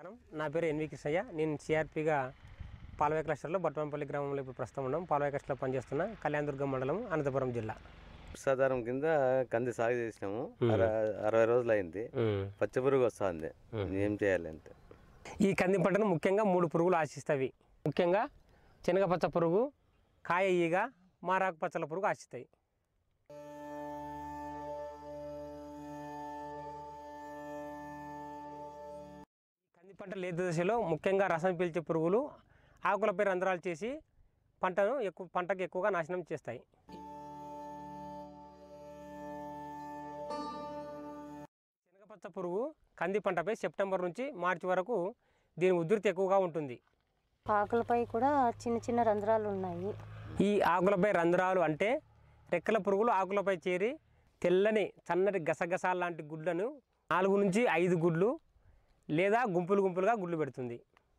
నమస్కారం నా పేరు ఎన్వి కృష్ణయ్య నేను సిఆర్పిగా పాలవాయి క్లస్టర్లో బట్వనపల్లి గ్రామంలో ఇప్పుడు ప్రస్తుతం ఉన్నాం పాలవాయి క్లస్టర్లో పనిచేస్తున్న కళ్యాణదుర్గం మండలం అనంతపురం జిల్లా వర్షాధారం కింద కంది సాగు చేసినాము అర- అరవై రోజులు అయింది పచ్చ పురుగు వస్తుంది ఏం చేయాలి అంటే ఈ కంది పంటను ముఖ్యంగా మూడు పురుగులు ఆశిస్తాయి ముఖ్యంగా శనగపచ్చ పురుగు కాయ ఈగ మారాకు పచ్చల పురుగు ఆశిస్తాయి ఈ కంది పంట లేత దశలో ముఖ్యంగా రసం పీల్చే పురుగులు ఆకులపై రంధ్రాలు చేసి పంటను ఎక్కువ పంటకు ఎక్కువగా నాశనం చేస్తాయి శనగపచ్చ పురుగు కంది పంటపై సెప్టెంబర్ నుంచి మార్చి వరకు దీని ఉధృతి ఎక్కువగా ఉంటుంది ఆకులపై కూడా చిన్న చిన్న రంధ్రాలు ఉన్నాయి ఈ ఆకులపై రంధ్రాలు అంటే రెక్కల పురుగులు ఆకులపై చేరి తెల్లని సన్నటి గసగసాల లాంటి గుడ్లను నాలుగు నుంచి ఐదు గుడ్లు లేదా గుంపులు గుంపులుగా గుడ్లు పెడుతుంది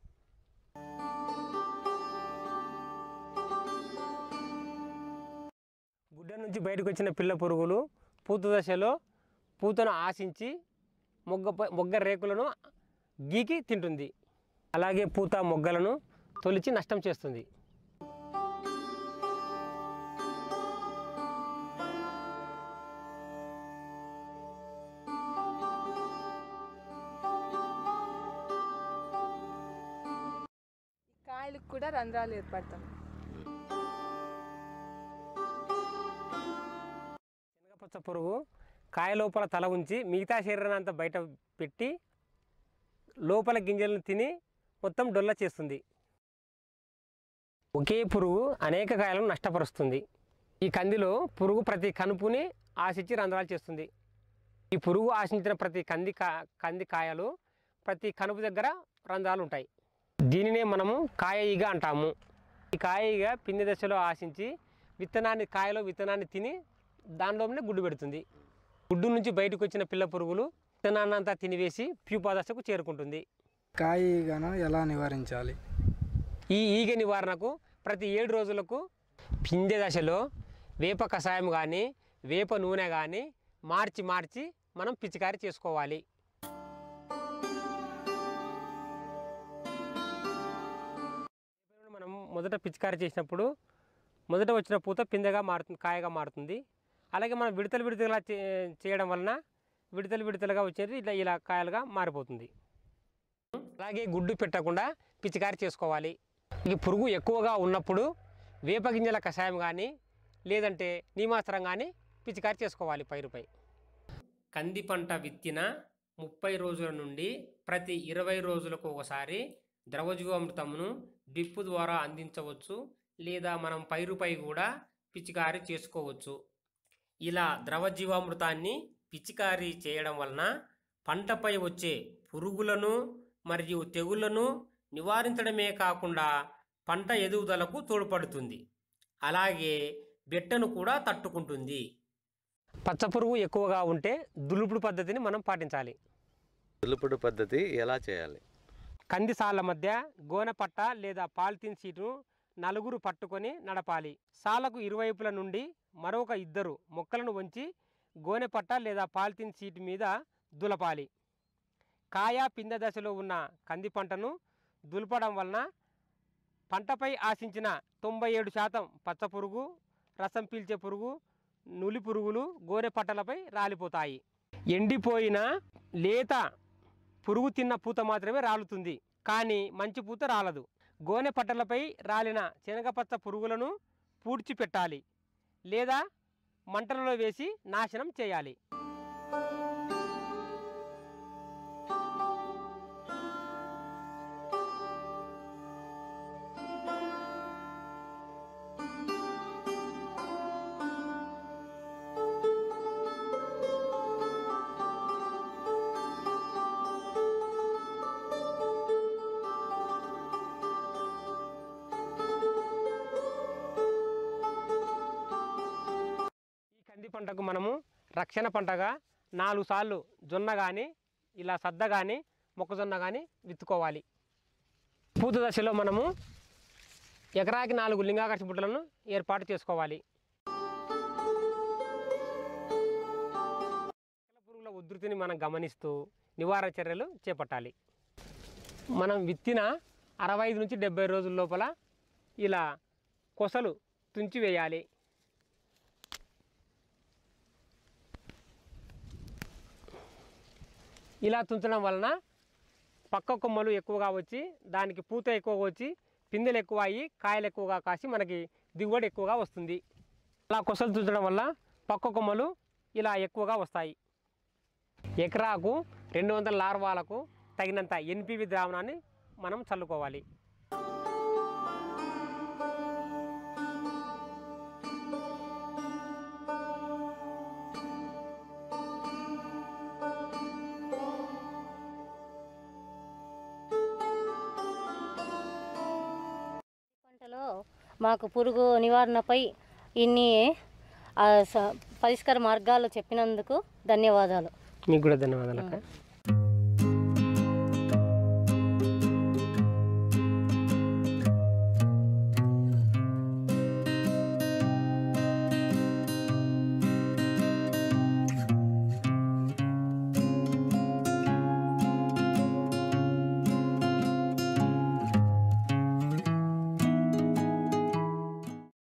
గుడ్డ నుంచి బయటకు వచ్చిన పిల్ల పురుగులు పూత దశలో పూతను ఆశించి మొగ్గ మొగ్గ రేకులను గీకి తింటుంది అలాగే పూత మొగ్గలను తొలిచి నష్టం చేస్తుంది కాయలకు కూడా రంధ్రాలు ఏర్పడతాం శనగపచ్చ పురుగు కాయ లోపల తల ఉంచి మిగతా శరీరాన్ని అంతా బయట పెట్టి లోపల గింజలను తిని మొత్తం డొల్ల చేస్తుంది ఒకే పురుగు అనేక కాయలను నష్టపరుస్తుంది ఈ కందిలో పురుగు ప్రతి కనుపుని ఆశించి రంధ్రాలు చేస్తుంది ఈ పురుగు ఆశించిన ప్రతి కంది కా కంది కాయలు ప్రతి కనుపు దగ్గర రంధ్రాలు ఉంటాయి దీనినే మనము కాయ ఈగ అంటాము ఈ కాయ ఈగ పిండి దశలో ఆశించి విత్తనాన్ని కాయలో విత్తనాన్ని తిని దానిలోనే గుడ్డు పెడుతుంది గుడ్డు నుంచి బయటకు వచ్చిన పిల్ల పురుగులు విత్తనాన్ని అంతా తినివేసి ప్యూపా దశకు చేరుకుంటుంది కాయ ఈగను ఎలా నివారించాలి ఈ ఈగ నివారణకు ప్రతి ఏడు రోజులకు పిందె దశలో వేప కషాయం కానీ వేప నూనె కానీ మార్చి మార్చి మనం పిచికారీ చేసుకోవాలి వేప మనం మొదట పిచికారీ చేసినప్పుడు మొదట వచ్చిన పూత పిందెగా మారుతుంది కాయగా మారుతుంది అలాగే మనం విడతలు విడతలుగా చే- చేయడం వలన విడతలు విడతలుగా వచ్చేది ఇట్లా ఇలా కాయలుగా మారిపోతుంది అలాగే గుడ్డు పెట్టకుండా పిచికారి చేసుకోవాలి ఈ పురుగు ఎక్కువగా ఉన్నప్పుడు వేప గింజల కషాయం కానీ లేదంటే నీమాస్త్రం కానీ పిచికారి చేసుకోవాలి పైరుపై కంది పంట విత్తిన ముప్పై రోజుల నుండి ప్రతి ఇరవై రోజులకు ఒకసారి ద్రవజీవామృతమును డ్రిప్పు ద్వారా అందించవచ్చు లేదా మనం పైరుపై కూడా పిచికారీ చేసుకోవచ్చు ఇలా ద్రవజీవామృతాన్ని పిచికారీ చేయడం వలన పంటపై వచ్చే పురుగులను మరియు తెగుళ్లను నివారించడమే కాకుండా పంట ఎదుగుదలకు తోడ్పడుతుంది అలాగే బెట్టను కూడా తట్టుకుంటుంది పచ్చపురుగు ఎక్కువగా ఉంటే దులుపుడు పద్ధతిని మనం పాటించాలి దులుపుడు పద్ధతి ఎలా చేయాలి కంది సాళ్ళ మధ్య గోనె పట్ట లేదా పాలిథిన్ షీటును నలుగురు పట్టుకొని నడపాలి సాలకు ఇరువైపుల నుండి మరొక ఇద్దరు మొక్కలను వంచి గోనె పట్ట లేదా పాలిథిన్ షీట్ మీద దులపాలి కాయ పిందె దశలో ఉన్న కంది పంటను దులపడం వలన పంటపై ఆశించిన తొంభై ఏడు శాతం పచ్చ పురుగు రసం పీల్చే పురుగు నులి పురుగులు గోనె పట్టలపై రాలిపోతాయి ఎండిపోయిన లేత పురుగు తిన్న పూత మాత్రమే రాలుతుంది కానీ మంచి పూత రాలదు గోనె పట్టలపై రాలిన శనగపచ్చ పురుగులను పూడ్చిపెట్టాలి లేదా మంటలలో వేసి నాశనం చేయాలి ఈ కంది పంటకు మనము రక్షణ పంటగా నాలుగు సార్లు జొన్న కానీ ఇలా సద్ద కానీ మొక్కజొన్న కానీ విత్తుకోవాలి పూత దశలో మనము ఎకరాకి నాలుగు లింగాకర్ష బుట్టలను ఏర్పాటు చేసుకోవాలి పురుగుల ఉధృతిని మనం గమనిస్తూ నివారణ చర్యలు చేపట్టాలి మనం విత్తిన అరవై ఐదు నుంచి డెబ్బై రోజుల లోపల ఇలా కొసలు తుంచి వేయాలి ఇలా తుంచడం వలన పక్క కొమ్మలు ఎక్కువగా వచ్చి దానికి పూత ఎక్కువగా వచ్చి పిందెలు ఎక్కువ అయ్యి కాయలు ఎక్కువగా కాసి మనకి దిగుబడి ఎక్కువగా వస్తుంది అలా కొసలు తుంచడం వల్ల పక్క కొమ్మలు ఇలా ఎక్కువగా వస్తాయి ఎకరాకు రెండు వందల లార్వాలకు తగినంత ఎన్పివి ద్రావణాన్ని మనం చల్లుకోవాలి పంటలో మాకు పురుగు నివారణపై ఇన్ని ఆ, స- పరిష్కార మార్గాలు చెప్పినందుకు ధన్యవాదాలు మీకు కూడా ధన్యవాదాలు అక్క